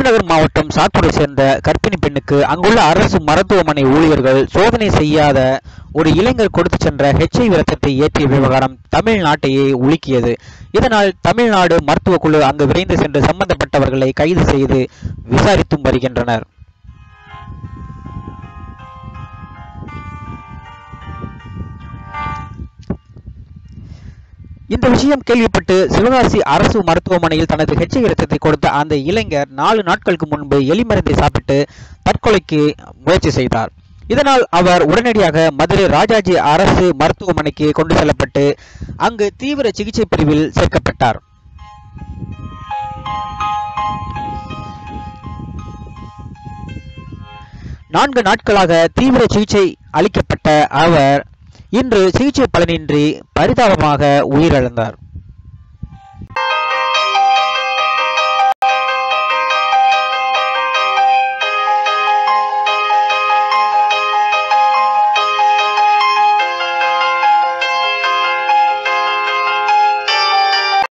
விருதுநகர் மாவட்டம் சாத்தூரை சேர்ந்த கர்ப்பிணி பெண்ணுக்கு அங்குள்ள அரசு மருத்துவமனை ஊழியர்கள் சோதனை செய்யாத ஒரு இளைஞர் கொடுத்து சென்ற ஹெச்ஐவி ரத்தத்தை ஏற்றிய விவகாரம் தமிழ்நாட்டையே உலுக்கியது இதனால் தமிழ்நாடு மருத்துவ குழு அங்கு விரைந்து சென்று சம்பந்தப்பட்டவர்களை கைது செய்து விசாரித்தும் வருகின்றனர் இந்த விஷயம் கேள்விப்பட்டு சிவகாசி அரசு மருத்துவமனையில் தனது ஹெச்ஐவி ரத்தத்தை கொடுத்த அந்த இளைஞர் நாலு நாட்களுக்கு முன்பு எலி மருந்தை சாப்பிட்டு தற்கொலைக்கு முயற்சி செய்தார் இதனால் அவர் உடனடியாக மதுரை ராஜாஜி அரசு மருத்துவமனைக்கு கொண்டு செல்லப்பட்டு அங்கு தீவிர சிகிச்சை பிரிவில் சேர்க்கப்பட்டார் நான்கு நாட்களாக தீவிர சிகிச்சை அளிக்கப்பட்ட அவர் இன்று சிகிச்சை பலனின்றி பரிதாபமாக உயிரிழந்தார்